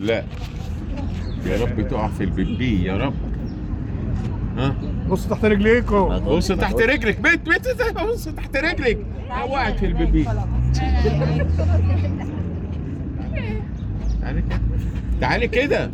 لا يا رب تقع في البيبي يا رب ها بص تحت رجليكم بص تحت رجلك بيت بيت بص تحت رجلك وقعت في البيبي تعالي كده تعالي كده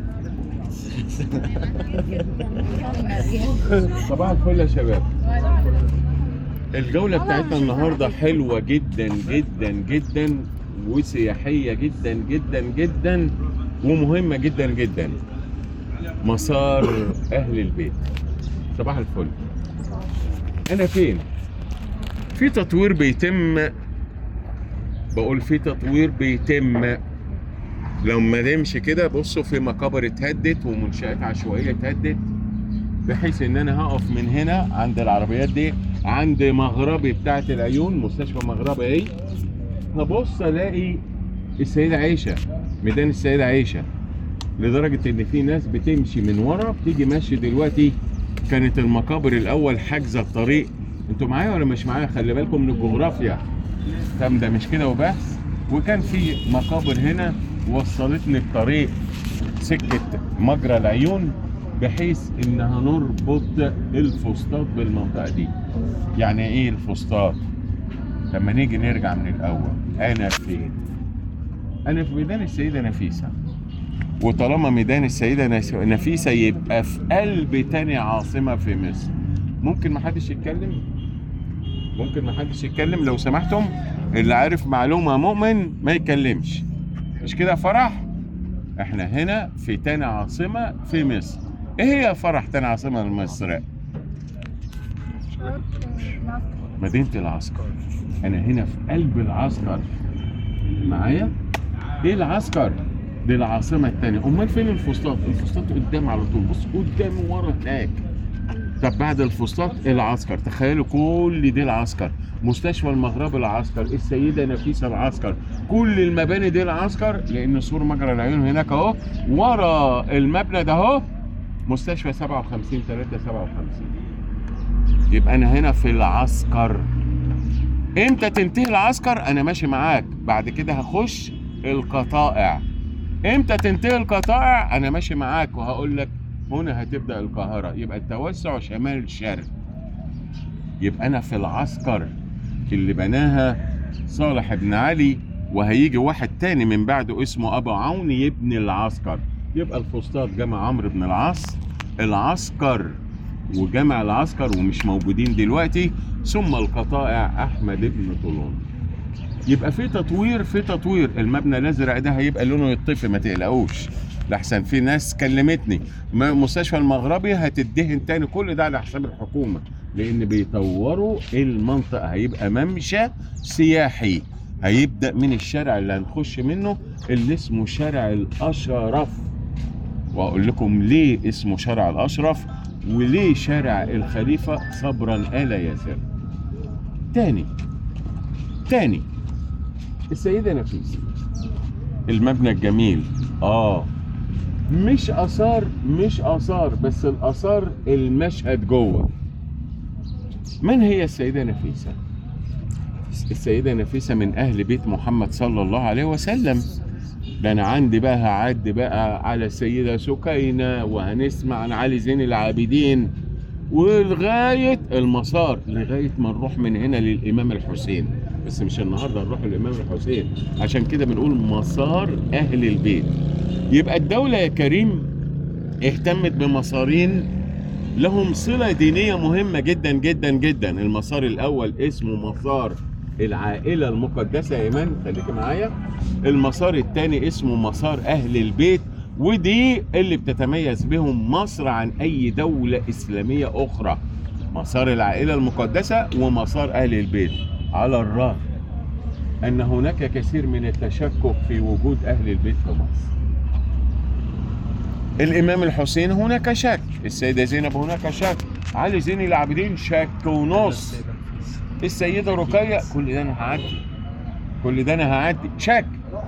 صباح الفل يا شباب الجولة بتاعتنا النهاردة حلوة جدا جدا جدا وسياحية جدا جدا جدا ومهمة جدا جدا مسار أهل البيت صباح الفل أنا فين؟ في تطوير بيتم بقول في تطوير بيتم لما نمشي كده بصوا في مقابر اتهدت ومنشآت عشوائية اتهدت بحيث ان انا هقف من هنا عند العربيات دي عند مغربي بتاعة العيون مستشفى مغربي اهي هبص الاقي السيدة عائشة ميدان السيدة عائشة لدرجة ان في ناس بتمشي من ورا بتيجي ماشي دلوقتي كانت المقابر الاول حاجزة الطريق انتوا معايا ولا مش معايا خلي بالكم من الجغرافيا طب ده مش كده وبس وكان في مقابر هنا وصلتني الطريق سكة مجرى العيون بحيث انها نربط الفسطاط بالمنطقة دي يعني ايه الفسطاط لما نيجي نرجع من الاول انا فين انا في ميدان السيدة نفيسة وطالما ميدان السيدة نس- نفيسة يبقى في قلب تاني عاصمة في مصر ممكن محدش يتكلم ممكن محدش يتكلم لو سمحتم اللي عارف معلومة مؤمن ما يتكلمش مش كده يا فرح احنا هنا في تاني عاصمة في مصر ايه هي يا فرح تاني عاصمة لمصر مدينة العسكر انا هنا في قلب العسكر معايا ايه العسكر دي العاصمة التانية امال فين الفسطاط الفسطاط قدام على طول بص قدام ورا هناك طب بعد الفسطاط العسكر تخيلوا كل دي العسكر مستشفى المغرب العسكر السيدة نفيسة العسكر كل المباني دي العسكر لان سور مجرى العيون هناك اهو ورا المبنى ده اهو مستشفى 57 3 57 يبقى انا هنا في العسكر امتى تنتهي العسكر انا ماشي معاك بعد كده هخش القطائع امتى تنتهي القطائع انا ماشي معاك وهقول لك هنا هتبدا القاهره يبقى التوسع شمال شرق يبقى انا في العسكر اللي بناها صالح بن علي وهيجي واحد تاني من بعده اسمه ابو عون يبني العسكر يبقى الفسطاط جمع عمرو بن العاص العسكر وجمع العسكر ومش موجودين دلوقتي ثم القطائع احمد بن طولون يبقى في تطوير في تطوير المبنى الازرق ده هيبقى لونه يطفي ما تقلقوش لحسن في ناس كلمتني م- مستشفى المغربي هتدهن تاني كل ده على حساب الحكومه لان بيطوروا المنطقه هيبقى ممشى سياحي هيبدا من الشارع اللي هنخش منه اللي اسمه شارع الاشرف واقول لكم ليه اسمه شارع الاشرف وليه شارع الخليفه صبرا ال ياسر تاني تاني السيده نفيسه المبنى الجميل اه مش اثار مش اثار بس الاثار المشهد جوه من هي السيده نفيسه السيده نفيسه من اهل بيت محمد صلى الله عليه وسلم ده انا عندي بقى هعدي بقى على السيده سكينه وهنسمع عن علي زين العابدين ولغايه المسار لغايه ما نروح من هنا للامام الحسين بس مش النهارده نروح للامام الحسين عشان كده بنقول مسار اهل البيت يبقى الدوله يا كريم اهتمت بمسارين لهم صله دينيه مهمه جدا جدا جدا المسار الاول اسمه مسار العائله المقدسه يا ايمان خليكي معايا المسار الثاني اسمه مسار اهل البيت ودي اللي بتتميز بهم مصر عن اي دوله اسلاميه اخرى مسار العائله المقدسه ومسار اهل البيت على الرغم ان هناك كثير من التشكك في وجود اهل البيت في مصر الامام الحسين هناك شك السيده زينب هناك شك علي زين العابدين شك ونص السيده رقيه كل ده انا هعدي كل ده انا هعدي شك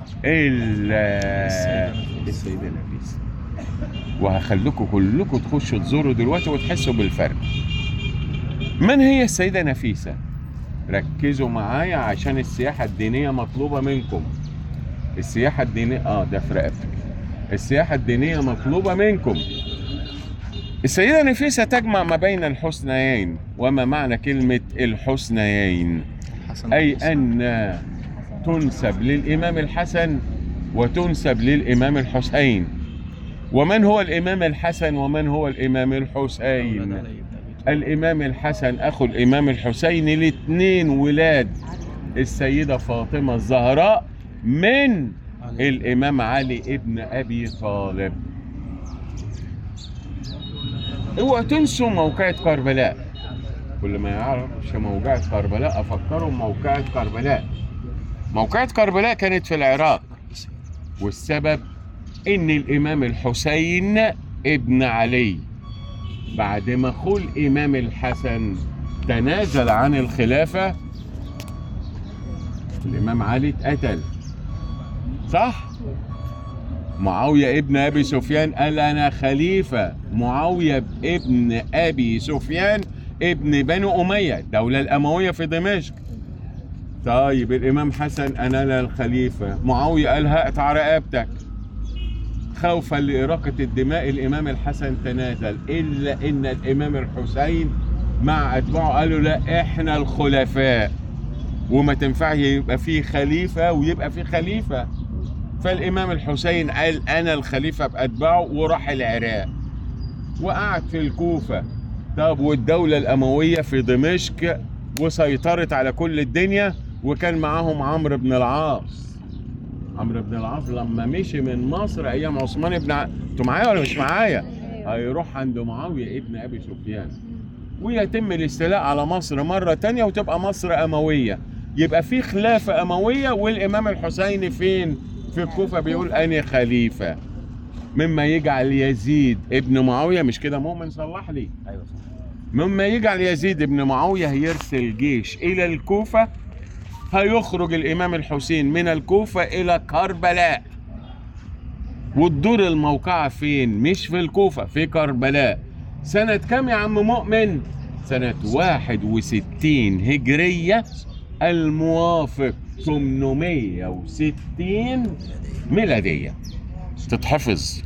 الا السيده نفيسه وهخليكم كلكم تخشوا تزوروا دلوقتي وتحسوا بالفرق من هي السيده نفيسه ركزوا معايا عشان السياحه الدينيه مطلوبه منكم السياحه الدينيه اه ده في رقبتك السياحة الدينية مطلوبة منكم السيدة نفيسة تجمع ما بين الحسنيين وما معنى كلمة الحسنيين حسن أي والحسين. أن تنسب للإمام الحسن وتنسب للإمام الحسين ومن هو الإمام الحسن ومن هو الإمام أولاد الحسين علي بن أبي طالب. الإمام الحسن أخو الإمام الحسين الاثنين ولاد السيدة فاطمة الزهراء من علي. الإمام علي ابن أبي طالب اوعوا تنسوا موقعة كربلاء كل ما يعرفش موقعة كربلاء أفكرهم موقعة كربلاء موقعة كربلاء كانت في العراق والسبب ان الامام الحسين ابن علي بعد ما اخوه الامام الحسن تنازل عن الخلافه الامام علي اتقتل صح معاويه ابن ابي سفيان قال انا خليفه معاويه ابن ابي سفيان ابن بني اميه الدوله الامويه في دمشق طيب الامام حسن انا لا الخليفه معاويه قال هقطع رقبتك خوفا لإراقة الدماء الإمام الحسن تنازل إلا إن الإمام الحسين مع أتباعه قالوا لا إحنا الخلفاء وما تنفعش يبقى فيه خليفة ويبقى فيه خليفة فالإمام الحسين قال أنا الخليفة بأتباعه وراح العراق وقعد في الكوفة طب والدولة الأموية في دمشق وسيطرت على كل الدنيا وكان معاهم عمرو بن العاص عمرو بن العاص لما مشي من مصر ايام عثمان بن ع... انتوا معايا ولا مش معايا؟ هيروح عند معاويه ابن ابي سفيان ويتم الاستيلاء على مصر مره تانية وتبقى مصر امويه يبقى في خلافه امويه والامام الحسين فين؟ في الكوفه بيقول اني خليفه مما يجعل يزيد ابن معاويه مش كده مؤمن صلح لي ايوه صح مما يجعل يزيد بن معاوية يرسل جيش إلى الكوفة هيخرج الإمام الحسين من الكوفة إلى كربلاء وتدور الموقعة فين؟ مش في الكوفة في كربلاء سنة كام يا عم مؤمن؟ سنة 61 هجرية الموافق 860 ميلادية تتحفظ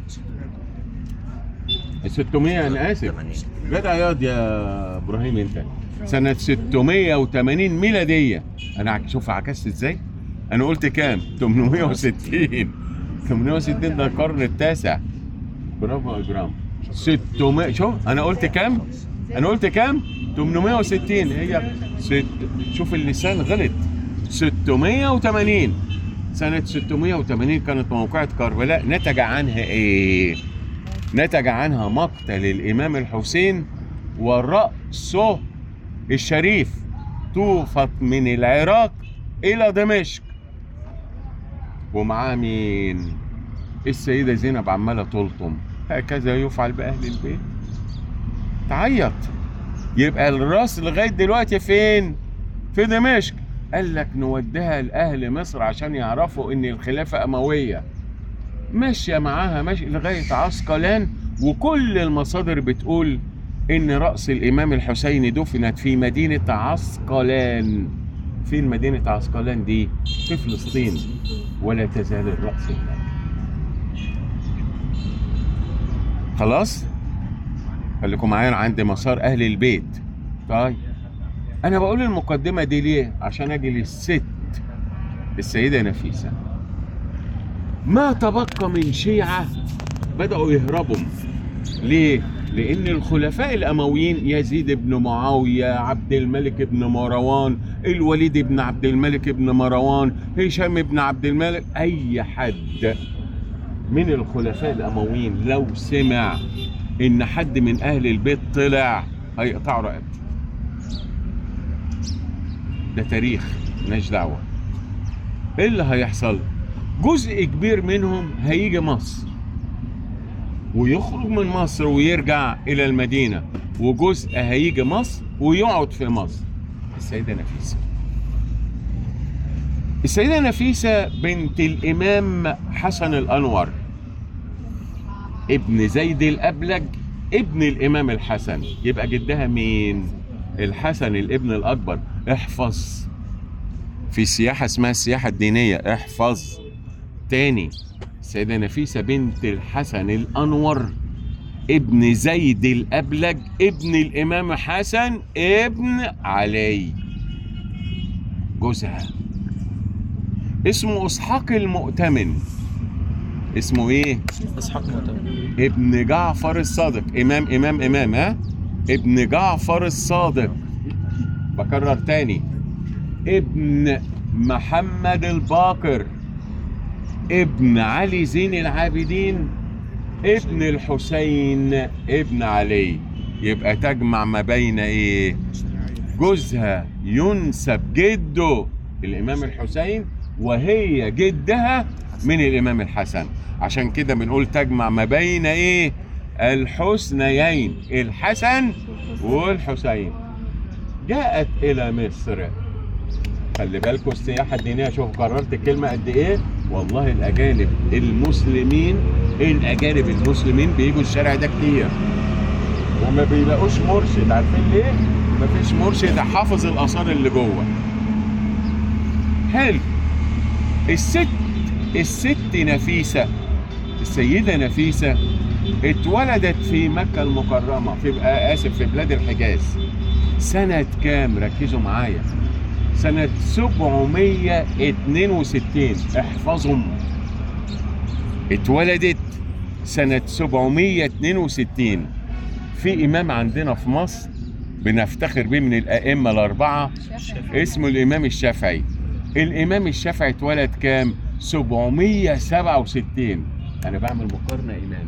600 أنا آسف 80 جدع ياض يا ابراهيم انت سنة 680 ميلادية انا عك- شوف عكست ازاي انا قلت كام 860 860 ده القرن التاسع برافو يا اجرام 600 شوف انا قلت كام انا قلت كام 860 هي ست شوف اللسان غلط 680 سنة 680 كانت موقعة كربلاء نتج عنها ايه؟ نتج عنها مقتل الإمام الحسين ورأسه الشريف توفت من العراق إلى دمشق ومعاه مين؟ السيدة زينب عمالة تلطم هكذا يفعل بأهل البيت تعيط يبقى الراس لغاية دلوقتي فين؟ في دمشق قال لك نوديها لأهل مصر عشان يعرفوا إن الخلافة أموية ماشية معاها ماشي لغاية عسقلان وكل المصادر بتقول إن رأس الإمام الحسين دفنت في مدينة عسقلان فين مدينة عسقلان دي؟ في فلسطين ولا تزال الرأس هناك خلاص؟ خليكم معايا عند مسار أهل البيت طيب أنا بقول المقدمة دي ليه؟ عشان أجي للست السيدة نفيسة ما تبقى من شيعة بدأوا يهربوا ليه؟ لأن الخلفاء الأمويين يزيد بن معاوية عبد الملك بن مروان الوليد بن عبد الملك بن مروان هشام بن عبد الملك أي حد من الخلفاء الأمويين لو سمع إن حد من أهل البيت طلع هيقطعوا رقبته ده تاريخ مالناش دعوة إيه اللي هيحصل؟ جزء كبير منهم هيجي مصر ويخرج من مصر ويرجع إلى المدينة وجزء هيجي مصر ويقعد في مصر السيدة نفيسة السيدة نفيسة بنت الإمام حسن الأنور ابن زيد الأبلج ابن الإمام الحسن يبقى جدها مين؟ الحسن الابن الأكبر احفظ في سياحة اسمها السياحة الدينية احفظ تاني السيدة نفيسة بنت الحسن الأنور ابن زيد الأبلج ابن الإمام حسن ابن علي جوزها اسمه إسحاق المؤتمن اسمه إيه؟ اسحاق مؤتمن ابن جعفر الصادق إمام إمام إمام ها؟ ابن جعفر الصادق بكرر تاني ابن محمد الباقر ابن علي زين العابدين ابن الحسين ابن علي يبقى تجمع ما بين ايه جوزها ينسب جده الامام الحسين وهي جدها من الامام الحسن عشان كده بنقول تجمع ما بين ايه الحسنيين الحسن والحسين جاءت الى مصر خلي بالكم السياحه الدينيه شوف قررت الكلمه قد ايه والله الاجانب المسلمين الاجانب المسلمين بيجوا الشارع ده كتير وما بيلاقوش مرشد عارفين ليه مفيش مرشد حافظ الاثار اللي جوه حلو الست الست نفيسه السيده نفيسه اتولدت في مكه المكرمه في آه، اسف في بلاد الحجاز سنه كام ركزوا معايا سنة 762 احفظهم اتولدت سنة 762 في إمام عندنا في مصر بنفتخر بيه من الأئمة الأربعة اسمه الإمام الشافعي الإمام الشافعي اتولد كام؟ 767 أنا بعمل مقارنة إمام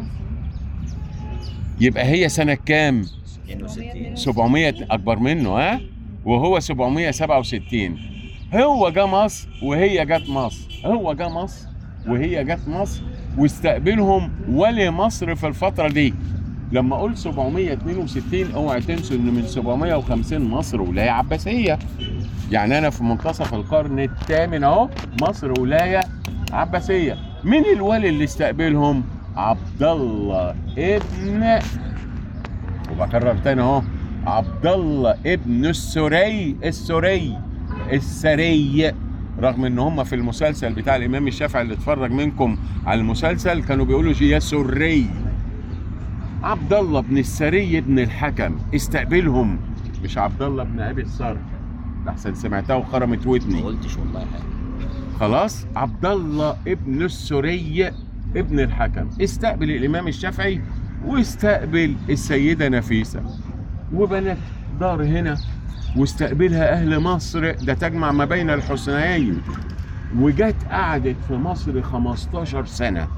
يبقى هي سنة كام؟ 62 700 اكبر منه ها وهو 767 هو جه مصر وهي جت مصر هو جه مصر وهي جت مصر واستقبلهم ولي مصر في الفترة دي لما اقول 762 اوعى تنسوا ان من 750 مصر ولاية عباسية يعني انا في منتصف القرن الثامن اهو مصر ولاية عباسية مين الولي اللي استقبلهم عبد الله ابن وبكرر تاني اهو عبد الله ابن السري السري السري رغم ان هم في المسلسل بتاع الامام الشافعي اللي اتفرج منكم على المسلسل كانوا بيقولوا يا سري عبد الله بن السري ابن الحكم استقبلهم مش عبد الله بن ابي الصرف احسن سمعتها وخرمت ما ودني قلتش والله حاجه خلاص عبد الله ابن السري ابن الحكم استقبل الامام الشافعي واستقبل السيده نفيسه وبنت دار هنا واستقبلها اهل مصر ده تجمع ما بين الحسنيين وجت قعدت في مصر 15 سنه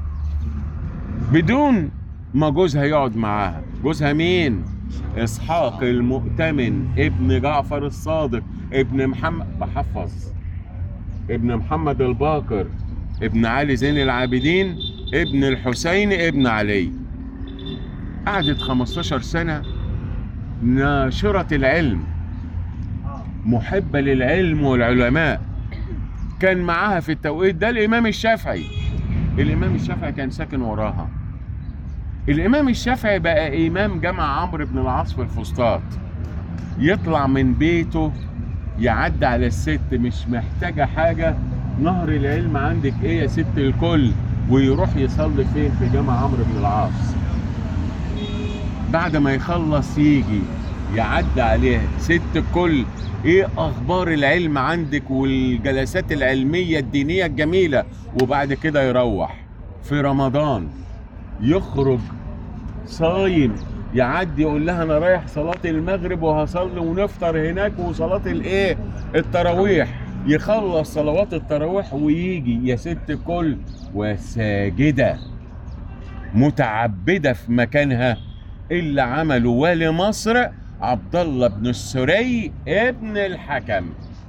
بدون ما جوزها يقعد معاها جوزها مين اسحاق المؤتمن ابن جعفر الصادق ابن محمد بحفظ ابن محمد الباقر ابن علي زين العابدين ابن الحسين ابن علي قعدت 15 سنة ناشرة العلم محبة للعلم والعلماء كان معاها في التوقيت ده الإمام الشافعي الإمام الشافعي كان ساكن وراها الإمام الشافعي بقى إمام جامع عمرو بن العاص في الفسطاط يطلع من بيته يعدي على الست مش محتاجة حاجة نهر العلم عندك ايه يا ست الكل ويروح يصلي فين في جامع عمرو بن العاص بعد ما يخلص يجي يعدي عليها ست الكل ايه اخبار العلم عندك والجلسات العلمية الدينية الجميلة وبعد كده يروح في رمضان يخرج صايم يعدي يقول لها انا رايح صلاة المغرب وهصلي ونفطر هناك وصلاة الايه التراويح يخلص صلوات التراويح ويجي يا ست الكل وساجدة متعبدة في مكانها اللي عمله والي مصر عبد الله بن السري ابن الحكم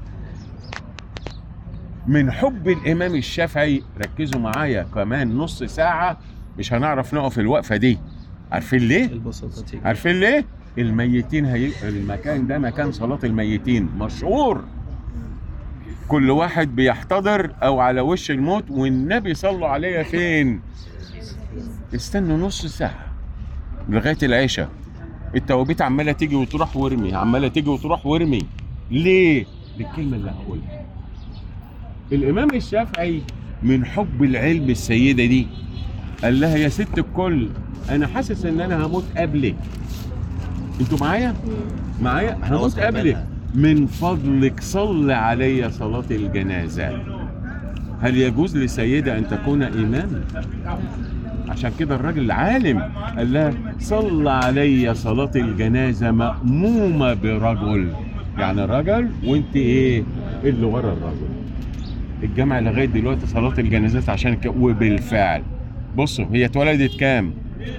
من حب الامام الشافعي ركزوا معايا كمان نص ساعة مش هنعرف نقف الوقفة دي عارفين ليه؟ البساطه تيجي عارفين ليه؟ الميتين هي... المكان ده مكان صلاة الميتين مشهور كل واحد بيحتضر او على وش الموت والنبي صلوا عليه فين؟ استنوا نص ساعة لغاية العشاء التوابيت عمالة تيجي وتروح وارمي عمالة تيجي وتروح وارمي ليه؟ للكلمة اللي هقولها الإمام الشافعي من حب العلم السيده دي قال لها يا ست الكل انا حاسس ان انا هموت قبلك انتوا معايا معايا هموت واثق قبلك منها. من فضلك صل علي صلاه الجنازه هل يجوز لسيده ان تكون امام عشان كده الراجل عالم قال لها صل علي صلاة الجنازة مأمومة برجل يعني رجل وانت ايه اللي ورا الرجل الجامع لغاية دلوقتي صلاة الجنازات عشان ك... وبالفعل بصوا هي اتولدت كام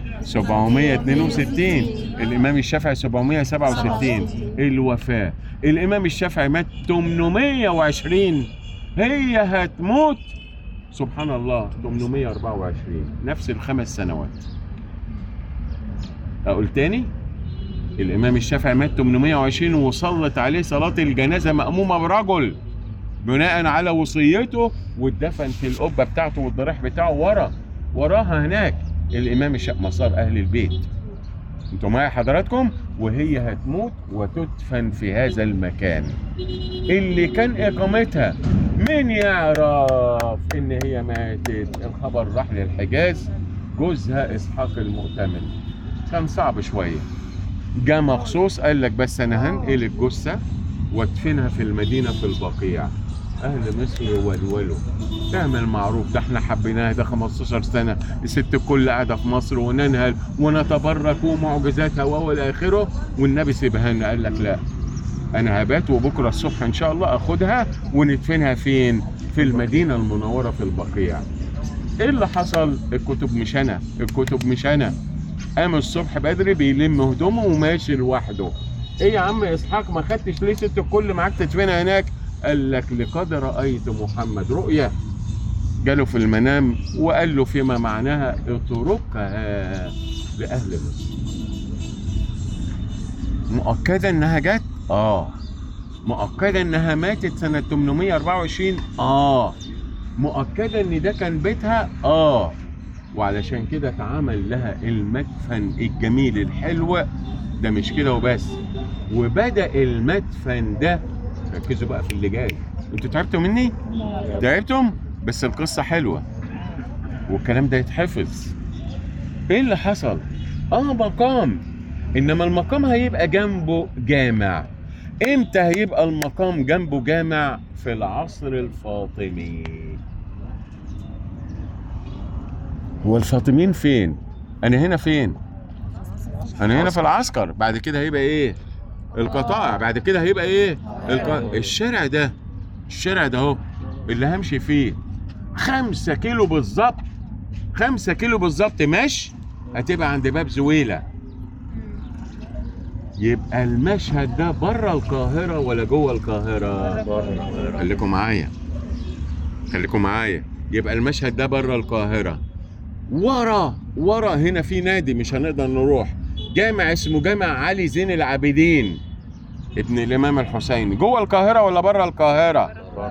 762 الإمام الشافعي 767 الوفاة الإمام الشافعي مات 820 هي هتموت سبحان الله 824 نفس الخمس سنوات اقول تاني الامام الشافعي مات 820 وصلت عليه صلاه الجنازه مامومه برجل بناء على وصيته واتدفن في القبه بتاعته والضريح بتاعه ورا وراها هناك الامام الشافعي مسار اهل البيت انتوا معايا حضراتكم وهي هتموت وتدفن في هذا المكان اللي كان اقامتها مين يعرف ان هي ماتت الخبر راح للحجاز جوزها اسحاق المؤتمن كان صعب شويه جاء مخصوص قال لك بس انا هنقل الجثه وادفنها في المدينه في البقيع اهل مصر يولولوا تعمل معروف ده احنا حبيناها ده 15 سنه الست الكل قاعده في مصر وننهل ونتبرك ومعجزاتها والى اخره والنبي سيبها لنا قال لك لا انا هبات وبكره الصبح ان شاء الله اخدها وندفنها فين في المدينه المنوره في البقيع ايه اللي حصل الكتب مش انا الكتب مش انا قام الصبح بدري بيلم هدومه وماشي لوحده ايه يا عم اسحاق ما خدتش ليه ست الكل معاك تدفنها هناك قال لك لقد رايت محمد رؤيا جاله في المنام وقال له فيما معناها اتركها لاهل مصر مؤكدة انها جت؟ اه مؤكدة انها ماتت سنة 824 اه مؤكدة ان ده كان بيتها اه وعلشان كده اتعمل لها المدفن الجميل الحلو ده مش كده وبس وبدأ المدفن ده ركزوا بقى في اللي جاي انتوا تعبتوا مني؟ تعبتم؟ بس القصة حلوة والكلام ده يتحفظ ايه اللي حصل؟ اه مقام انما المقام هيبقى جنبه جامع امتى هيبقى المقام جنبه جامع في العصر الفاطمي هو الفاطميين فين انا هنا فين انا هنا في العسكر بعد كده هيبقى ايه القطاع بعد كده هيبقى ايه الق... الشارع ده الشارع ده اهو اللي همشي فيه خمسة كيلو بالظبط خمسة كيلو بالظبط ماشي هتبقى عند باب زويلة يبقى المشهد ده بره القاهرة ولا جوه القاهرة؟ خليكم معايا خليكم معايا يبقى المشهد ده بره القاهرة ورا ورا هنا في نادي مش هنقدر نروح جامع اسمه جامع علي زين العابدين ابن الامام الحسين جوه القاهرة ولا بره القاهرة؟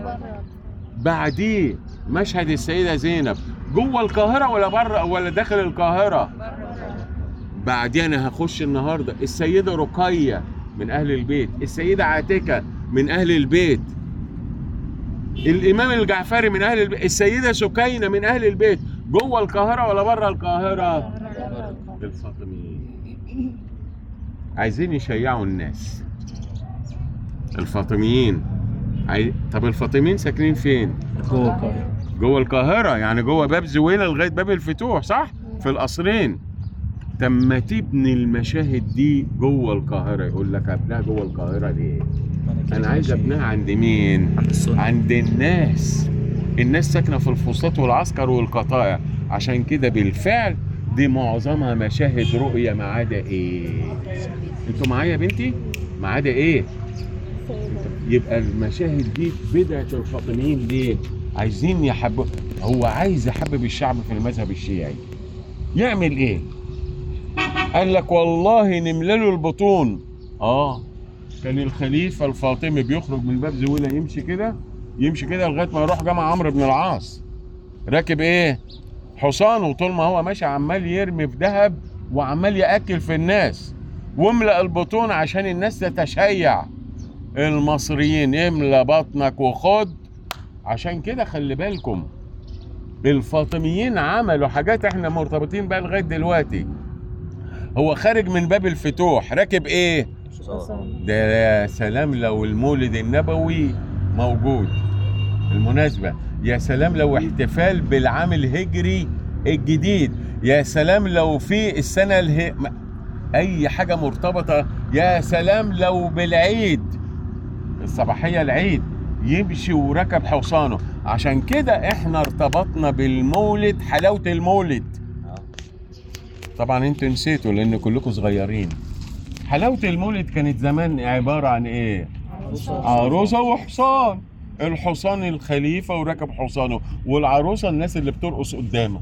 بعديه مشهد السيدة زينب جوه القاهرة ولا بره ولا داخل القاهرة؟ بعدين انا هخش النهارده السيده رقيه من اهل البيت السيده عاتكه من اهل البيت الامام الجعفري من اهل البيت السيده سكينه من اهل البيت جوه القاهره ولا بره القاهره الفاطميين عايزين يشيعوا الناس الفاطميين عاي... طب الفاطميين ساكنين فين جوه القاهرة جوه القاهره يعني جوه باب زويله لغايه باب الفتوح صح في القصرين طب ما تبني المشاهد دي جوه القاهره يقول لك ابنها جوه القاهره ليه انا عايز ابنها عند مين عند السنة عند الناس الناس ساكنه في الفسطاط والعسكر والقطائع عشان كده بالفعل دي معظمها مشاهد رؤيه ما عدا ايه انتوا معايا يا بنتي ما عدا ايه يبقى المشاهد دي بدعه الفاطميين ليه عايزين يحبوا هو عايز يحبب الشعب في المذهب الشيعي يعمل ايه قال لك والله نملى له البطون اه كان الخليفه الفاطمي بيخرج من باب زويله يمشي كده يمشي كده لغايه ما يروح جامع عمرو بن العاص راكب ايه حصان وطول ما هو ماشي عمال يرمي في ذهب وعمال ياكل في الناس واملأ البطون عشان الناس تتشيع المصريين املى بطنك وخد عشان كده خلي بالكم الفاطميين عملوا حاجات احنا مرتبطين بيها لغايه دلوقتي هو خارج من باب الفتوح راكب ايه ده يا سلام لو المولد النبوي موجود المناسبة يا سلام لو احتفال بالعام الهجري الجديد يا سلام لو في السنة اله... م- أي حاجة مرتبطة يا سلام لو بالعيد الصباحية العيد يمشي وركب حصانه عشان كده احنا ارتبطنا بالمولد حلاوة المولد طبعا انتوا نسيتوا لان كلكم صغيرين حلاوة المولد كانت زمان عبارة عن ايه عروسة وحصان الحصان الخليفة وراكب حصانه والعروسة الناس اللي بترقص قدامه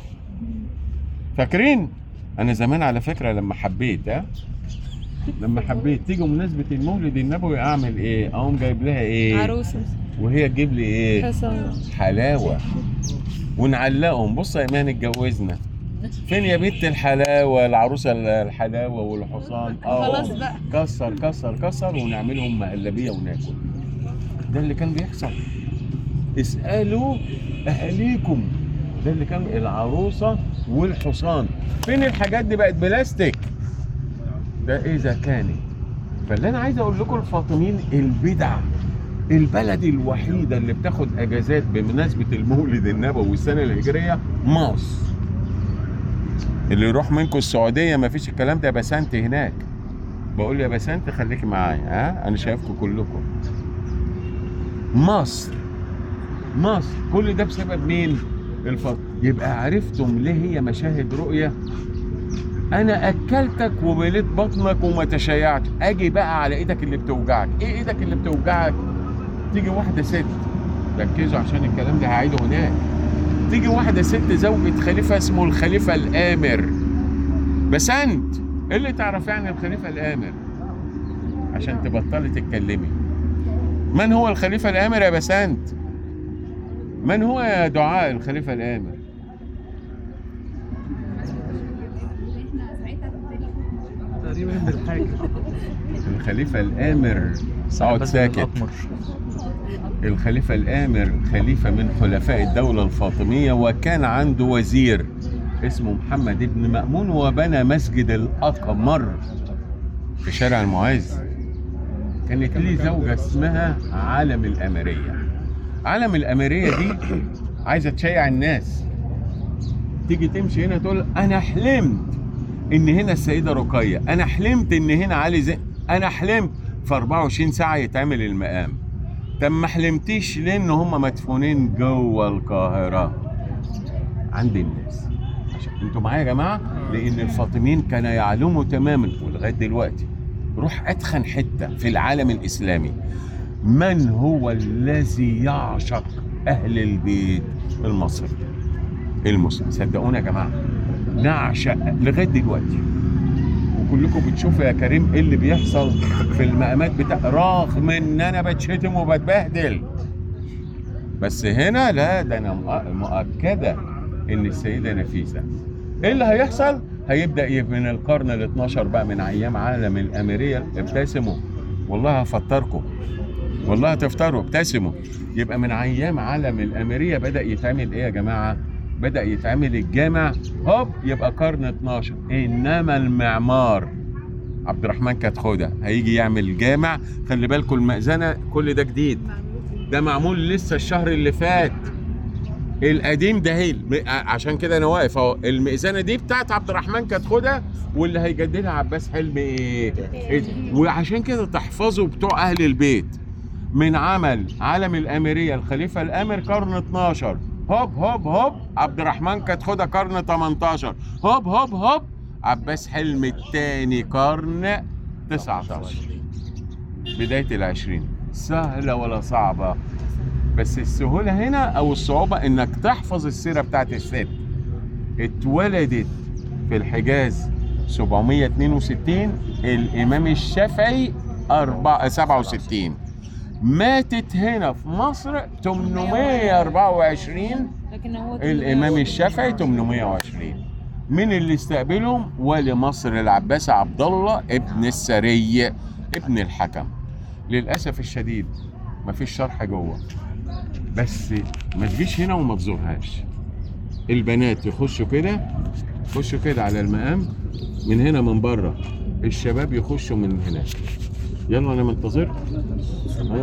فاكرين انا زمان على فكرة لما حبيت ها لما حبيت تيجي مناسبة المولد النبوي اعمل ايه اقوم جايب لها ايه عروسة وهي تجيب لي ايه حصان حلاوة ونعلقهم بص يا ايمان اتجوزنا فين يا بنت الحلاوة العروسة الحلاوة والحصان اه خلاص بقى. كسر كسر كسر ونعملهم مقلبية وناكل ده اللي كان بيحصل اسألوا أهاليكم ده اللي كان العروسة والحصان فين الحاجات دي بقت بلاستيك ده إذا كانت فاللي أنا عايز أقول لكم الفاطميين البدع البلد الوحيدة اللي بتاخد أجازات بمناسبة المولد النبوي والسنة الهجرية مصر اللي يروح منكم السعودية مفيش الكلام ده يا بسنت هناك بقول يا بسنت خليكي معايا ها أنا شايفكم كلكم مصر مصر كل ده بسبب مين؟ الفضل يبقى عرفتم ليه هي مشاهد رؤية انا اكلتك ومليت بطنك وما تشيعت اجي بقى على ايدك اللي بتوجعك ايه ايدك اللي بتوجعك تيجي واحده ست ركزوا عشان الكلام ده هعيده هناك تيجي واحده ست زوجة خليفه اسمه الخليفه الامر بسنت ايه اللي تعرفي عن الخليفه الامر عشان تبطلي تتكلمي من هو الخليفه الامر يا بسنت من هو يا دعاء الخليفه الامر تقريبا بالحاجة الخليفة الآمر اقعد ساكت الأقمر الخليفة الآمر خليفة من خلفاء الدولة الفاطمية وكان عنده وزير اسمه محمد بن مأمون وبنى مسجد الأقمر في شارع المعز كانت ليه زوجة اسمها عالم الأميرية عالم الأميرية دي عايزة تشيع الناس تيجي تمشي هنا تقول أنا حلمت إن هنا السيدة رقية أنا حلمت إن هنا علي زي أنا حلمت في 24 ساعة يتعمل المقام طب ما حلمتيش ليه ان هم مدفونين جوه القاهره عند الناس عشان انتوا معايا يا جماعه لان الفاطميين كانوا يعلموا تماما ولغايه دلوقتي روح اتخن حته في العالم الاسلامي من هو الذي يعشق اهل البيت المصري المسلم صدقونا يا جماعه نعشق لغايه دلوقتي وكلكم بتشوفوا يا كريم ايه اللي بيحصل في المقامات بتاع رغم ان انا بتشتم وبتبهدل بس هنا لا ده انا مؤ- مؤكده ان السيده نفيسه ايه اللي هيحصل هيبدا ي- من القرن ال 12 بقى من ايام عالم الاميريه ابتسموا والله هفطركم والله هتفطروا ابتسموا يبقى من ايام عالم الاميريه بدا يتعمل ايه يا جماعه بدا يتعمل الجامع هوب يبقى قرن 12 انما المعمار عبد الرحمن كتخوده هيجي يعمل جامع خلي بالكم المأذنه كل ده جديد ده معمول لسه الشهر اللي فات القديم ده هي عشان كده انا واقف اهو المئذنه دي بتاعت عبد الرحمن كتخوده واللي هيجددها عباس حلمي ايه إيه؟ وعشان كده تحفظوا بتوع اهل البيت من عمل عالم الاميريه الخليفه الامر قرن 12 هوب هوب هوب عبد الرحمن كتخوده قرن 18 هوب هوب هوب عباس حلمي الثاني قرن 19 بدايه العشرين سهله ولا صعبه بس السهوله هنا او الصعوبه انك تحفظ السيره بتاعت الست اتولدت في الحجاز 762 الامام الشافعي 4 67 ماتت هنا في مصر 824 لكن هو الامام الشافعي 820 مين اللي استقبلهم ولي مصر العباس عبد الله ابن السري ابن الحكم للاسف الشديد مفيش شرح جوه بس ما تجيش هنا وما تزورهاش البنات يخشوا كده يخشوا كده على المقام من هنا من بره الشباب يخشوا من هناك يلا انا منتظر